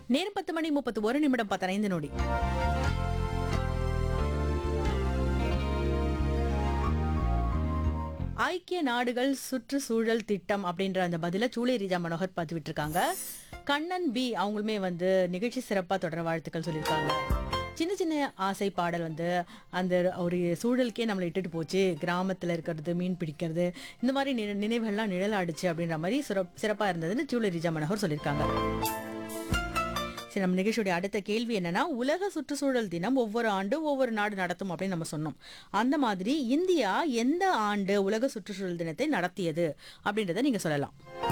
நேரம் பத்து மணி முப்பத்து ஒரு நிமிடம் பதினைந்து நொடி ஐக்கிய நாடுகள் சுற்றுச்சூழல் திட்டம் அப்படின்ற அந்த பதில சூளை ரீஜா மனோகர் பார்த்து விட்டுருக்காங்க கண்ணன் பி அவங்களுமே வந்து நிகழ்ச்சி சிறப்பாக தொடர வாழ்த்துக்கள் சொல்லியிருக்காங்க சின்ன சின்ன ஆசை பாடல் வந்து அந்த ஒரு சூழலுக்கே நம்மளை இட்டுட்டு போச்சு கிராமத்தில் இருக்கிறது மீன் பிடிக்கிறது இந்த மாதிரி நினை- நினைவுகள்லாம் நிழலாடுச்சு அப்படின்ற மாதிரி சிறப் சிறப்பாக இருந்ததுன்னு சூளை ரீஜா மனோகர் சொல்லியிருக்காங்க சரி நம்ம நிகழ்ச்சியுடைய அடுத்த கேள்வி என்னன்னா உலக சுற்றுச்சூழல் தினம் ஒவ்வொரு ஆண்டு ஒவ்வொரு நாடு நடத்தும் அப்படின்னு நம்ம சொன்னோம் அந்த மாதிரி இந்தியா எந்த ஆண்டு உலக சுற்றுச்சூழல் தினத்தை நடத்தியது அப்படின்றத நீங்க சொல்லலாம்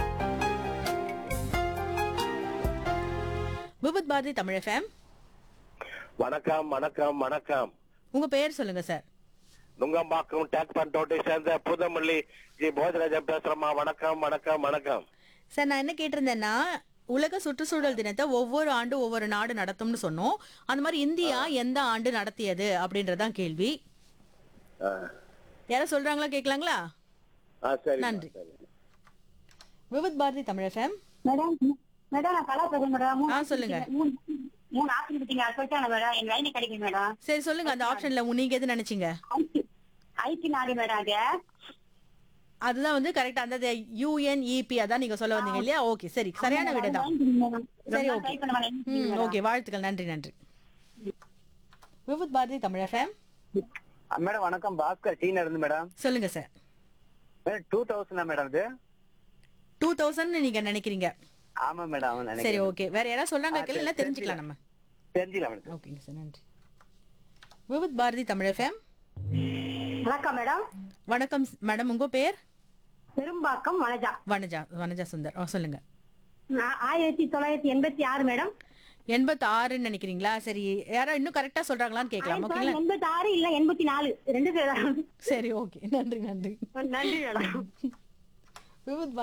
விபத் பாரதி தமிழ் எஃப்எம் வணக்கம் வணக்கம் வணக்கம் உங்க பெயர் சொல்லுங்க சார் நுங்கம்பாக்கம் டேக் பண்டோட்டை சேர்ந்த புதமல்லி ஜி போஜராஜன் பேசுறமா வணக்கம் வணக்கம் வணக்கம் சார் நான் என்ன கேட்டிருந்தேன்னா உலக சுற்றுச்சூழல் தினத்தை ஒவ்வொரு ஆண்டு ஒவ்வொரு நாடு நடத்தும்னு சொன்னோம் அந்த மாதிரி இந்தியா எந்த ஆண்டு நடத்தியது அப்படின்றதான் கேள்வி ஆ. யாரும் சொல்றாங்களா கேட்கலாங்களா ஆ, சரி நன்றி. விபத் Bharathi Tamil FM madam madam நான் கலா பேசுறேன் மேடம் மூணு ஆ, சொல்லுங்க. மூணு மூணு ஆப்ஷன் கொடுத்தீங்க அது சொல்லிட்டாங்க மேடம் என் லைன் கிடைக்கும் மேடம் சரி சொல்லுங்க அந்த ஆப்ஷன்ல நீங்க எது நினைச்சீங்க ஐடி ஐடி நாடு மேடம் அது அதுதான் வந்து கரெக்டா அந்த யூஎன்இபி அதான் நீங்க சொல்ல வந்தீங்க இல்லையா ஓகே சரி சரியான விடை தான் சரி, okay. ம் ஓகே வாழ்த்துக்கள் நன்றி நன்றி விபத் பாரதி தமிழ் எஃப்எம் மேடம் வணக்கம் பாஸ்கர் டீன இருந்து மேடம் சொல்லுங்க சார் மேடம் டூ தௌசண்டா மேடம் இது டூ தௌசண்ட் நீங்க நினைக்கிறீங்க ஆமா மேடம் அவன் சரி நினைக்கிறேன் ஓகே வேற யாராவது சொல்றாங்க ஆ, கேள்வி சரி, தெரிஞ்சுக்கலாம் நம்ம தெரிஞ்சிக்கலாம் மேடம் ஓகேங்க சார் நன்றி விபத் பாரதி தமிழ் எஃப்எம் வணக்கம் மேடம் வணக்கம் மேடம் உங்க பேர் பெரும்பாக்கம் வனஜா வனஜா வனஜா சுந்தர் ஓ சொல்லுங்க நான் ஆயிரத்தி தொள்ளாயிரத்தி எண்பத்தி ஆறு மேடம் எண்பத்தி ஆறுன்னு நினைக்கிறீங்களா சரி யாரா இன்னும் கரெக்டா சொல்றாங்களான்னு கேட்கலாம் ஓகேங்களா எண்பத்தி ஆறு இல்ல எண்பத்தி நாலு ரெண்டு பேர் சரி ஓகே நன்றி நன்றி நன்றி மேடம் விபத்